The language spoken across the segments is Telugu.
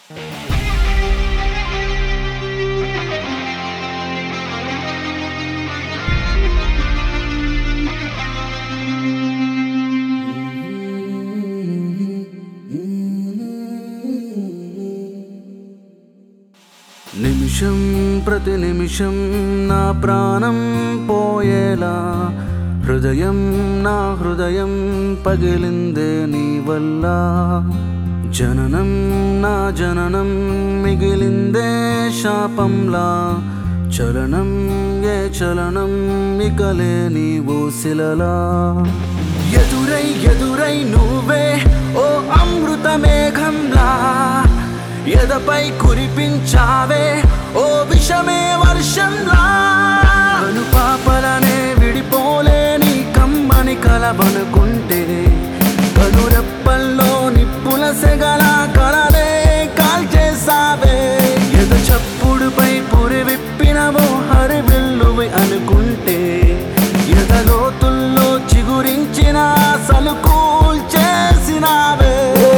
నిమిషం ప్రతి నిమిషం నా ప్రాణం పోయేలా హృదయం నా హృదయం పగిలిందే నీ వల్ల జననం నా జననం మిగిలిందే శాపంలా చలనం ఏ చలనం మిగలే నీ ఊసిలలా ఎదురై ఎదురై నువ్వే ఓ అమృత మేఘంలా ఎదపై కురిపించావే ఓ విషమే వర్షంలా అను పాపలనే విడిపోలేని కమ్మని కలవనుకుంటే కనురెప్పల్లో నిప్పుల సెగల కలలే కాల్చేసావే ఎద చప్పుడుపై పురి విప్పినవో హరివిల్లువి అనుకుంటే ఎదలోతుల్లో చిగురించిన అసలు కూల్చేసినావే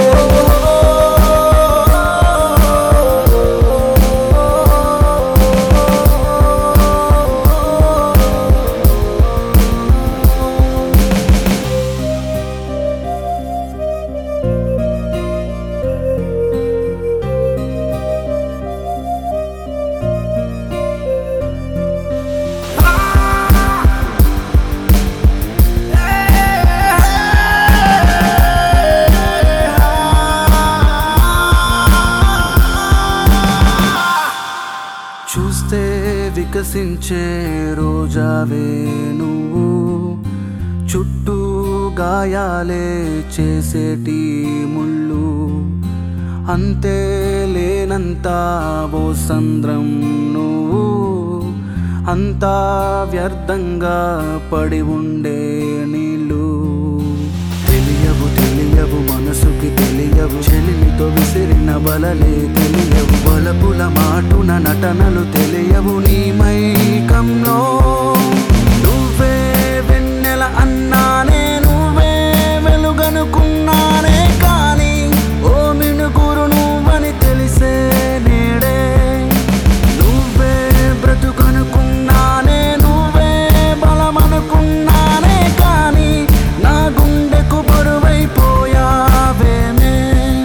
చూస్తే వికసించే రోజావే నువ్వు చుట్టూ గాయాలే చేసేటి ముళ్ళు అంతే లేనంత ఓ సంద్రం నువ్వు అంతా వ్యర్థంగా పడి ఉండే నీళ్ళు తెలియవు తెలియవు మనసుకి తెలియవు చెలిమితో విసిరిన బలలే తెలియవు బలపుల మాటున నటనలు తెలియవు నీ మైకంలో నువ్వే వెన్నెల అన్నానే నువ్వే వెలుగనుకున్నానే కానీ ఓ మినుగురు నువ్వని తెలిసే నేడే నువ్వే బ్రతుకనుకున్నానే నువ్వే బలమనుకున్నానే కానీ నా గుండెకు బరువైపోయావేమే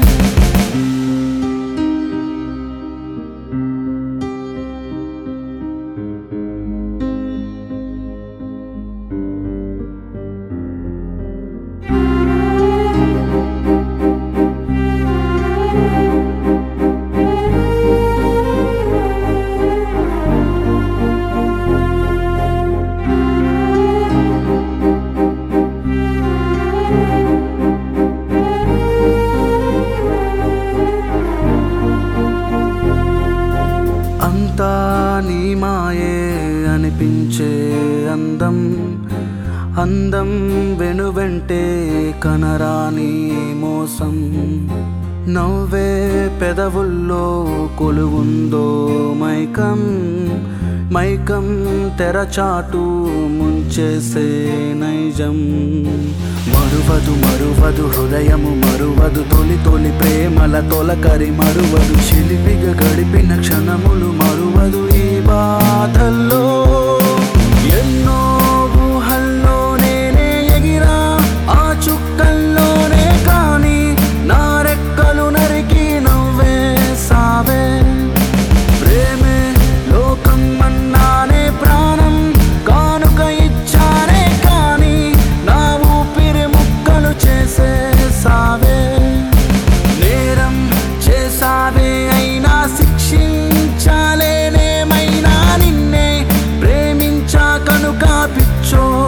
అంతా నీ మాయే అనిపించే అందం అందం వెనువెంటే కనరాని మోసం నవ్వే పెదవుల్లో కొలువుందో మైకం మైకం తెరచాటు ముంచేసే నైజం మరువదు మరువదు హృదయము మరువదు తొలి తొలి ప్రేమల తొలకరి మరువదు చిలిపిగా గడిపిన క్షణములు మరువదు ఈ బాధల్లో ఎన్నో ఊహల్లో నేనే ఎగిరా ఆ చుక్కల్లోనే కానీ నా రెక్కలు నరికి నవ్వే సావే ప్రేమే లోకం అన్నానే ప్రాణం కానుక ఇచ్చానే కానీ నా ఊపిరి ముక్కలు చేసే సావే నేరం చేసావే అయినా శిక్షించాలేనేమైనా నిన్నే ప్రేమించా కనుక పిచ్చో